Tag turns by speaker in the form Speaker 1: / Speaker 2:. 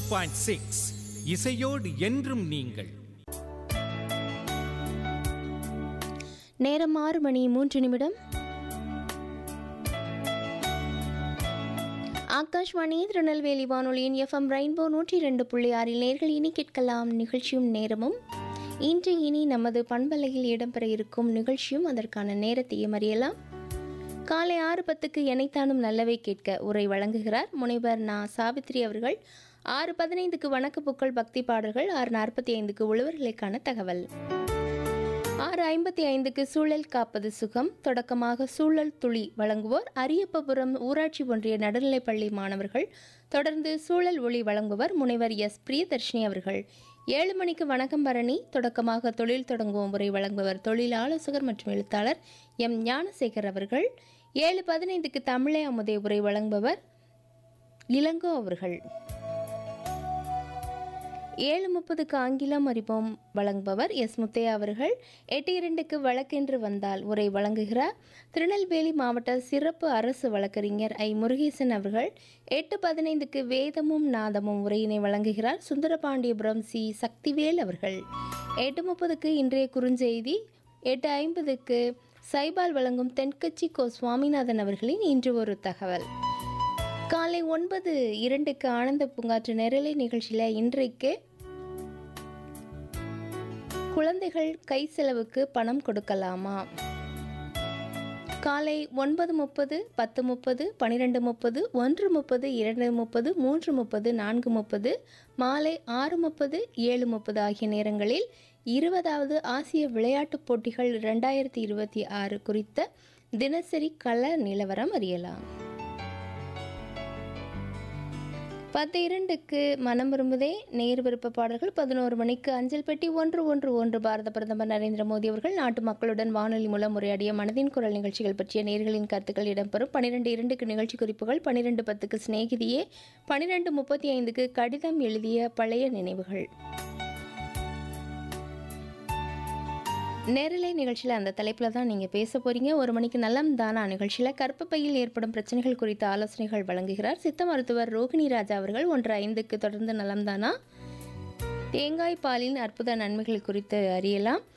Speaker 1: point six இசையோடு என்றும் நீங்கள்
Speaker 2: நேரம் ஆறு மணி மூன்று நிமிடம் ஆகாஷ்வாணி திருநெல்வேலி வானொலியின் எஃப்எம் ரெயின்போ நூற்றி ரெண்டு புள்ளி ஆறில் நேர்கள் இனி கேட்கலாம் நிகழ்ச்சியும் நேரமும் இன்று இனி நமது பண்பலையில் இடம்பெற இருக்கும் நிகழ்ச்சியும் அதற்கான நேரத்தையும் அறியலாம் காலை ஆறு பத்துக்கு எனைத்தானும் நல்லவை கேட்க உரை வழங்குகிறார் முனைவர் நா சாவித்ரி அவர்கள் ஆறு பதினைந்துக்கு வணக்க புக்கள் பக்தி பாடல்கள் ஆறு நாற்பத்தி ஐந்துக்கு உழவர்களுக்கான தகவல் ஆறு ஐம்பத்தி ஐந்துக்கு சூழல் காப்பது சுகம் தொடக்கமாக சூழல் துளி வழங்குவோர் அரியப்பபுரம் ஊராட்சி ஒன்றிய நடுநிலைப்பள்ளி மாணவர்கள் தொடர்ந்து சூழல் ஒளி வழங்குவர் முனைவர் எஸ் பிரியதர்ஷினி அவர்கள் ஏழு மணிக்கு வணக்கம் பரணி தொடக்கமாக தொழில் தொடங்குவோம் உரை வழங்குபவர் தொழில் ஆலோசகர் மற்றும் எழுத்தாளர் எம் ஞானசேகர் அவர்கள் ஏழு பதினைந்துக்கு தமிழே அமுதே உரை வழங்குபவர் இளங்கோ அவர்கள் ஏழு முப்பதுக்கு ஆங்கிலம் அறிவோம் வழங்குபவர் எஸ் முத்தையா அவர்கள் எட்டு இரண்டுக்கு வழக்கென்று வந்தால் உரை வழங்குகிறார் திருநெல்வேலி மாவட்ட சிறப்பு அரசு வழக்கறிஞர் ஐ முருகேசன் அவர்கள் எட்டு பதினைந்துக்கு வேதமும் நாதமும் உரையினை வழங்குகிறார் சுந்தரபாண்டியபுரம் சி சக்திவேல் அவர்கள் எட்டு முப்பதுக்கு இன்றைய குறுஞ்செய்தி எட்டு ஐம்பதுக்கு சைபால் வழங்கும் தென்கட்சி கோ சுவாமிநாதன் அவர்களின் இன்று ஒரு தகவல் காலை ஒன்பது இரண்டுக்கு ஆனந்த பூங்காற்று நேரலை நிகழ்ச்சியில் இன்றைக்கு குழந்தைகள் கை செலவுக்கு பணம் கொடுக்கலாமா காலை ஒன்பது முப்பது பத்து முப்பது பன்னிரெண்டு முப்பது ஒன்று முப்பது இரண்டு முப்பது மூன்று முப்பது நான்கு முப்பது மாலை ஆறு முப்பது ஏழு முப்பது ஆகிய நேரங்களில் இருபதாவது ஆசிய விளையாட்டுப் போட்டிகள் ரெண்டாயிரத்தி இருபத்தி ஆறு குறித்த தினசரி கள நிலவரம் அறியலாம் பத்து இரண்டுக்கு மனம் விரும்புதே நேர் விருப்ப பாடல்கள் பதினோரு மணிக்கு அஞ்சல் பெட்டி ஒன்று ஒன்று ஒன்று பாரத பிரதமர் நரேந்திர மோடி அவர்கள் நாட்டு மக்களுடன் வானொலி மூலம் உரையாடிய மனதின் குரல் நிகழ்ச்சிகள் பற்றிய நேர்களின் கருத்துக்கள் இடம்பெறும் பன்னிரெண்டு இரண்டுக்கு நிகழ்ச்சி குறிப்புகள் பன்னிரெண்டு பத்துக்கு சிநேகிதியே பன்னிரெண்டு முப்பத்தி ஐந்துக்கு கடிதம் எழுதிய பழைய நினைவுகள் நேரலை நிகழ்ச்சியில் அந்த தலைப்பில் தான் நீங்கள் பேச போகிறீங்க ஒரு மணிக்கு நலம் தானா நிகழ்ச்சியில் கற்பப்பையில் ஏற்படும் பிரச்சனைகள் குறித்த ஆலோசனைகள் வழங்குகிறார் சித்த மருத்துவர் ரோகிணி ராஜா அவர்கள் ஒன்று ஐந்துக்கு தொடர்ந்து நலம் தானா தேங்காய் பாலின் அற்புத நன்மைகள் குறித்து அறியலாம்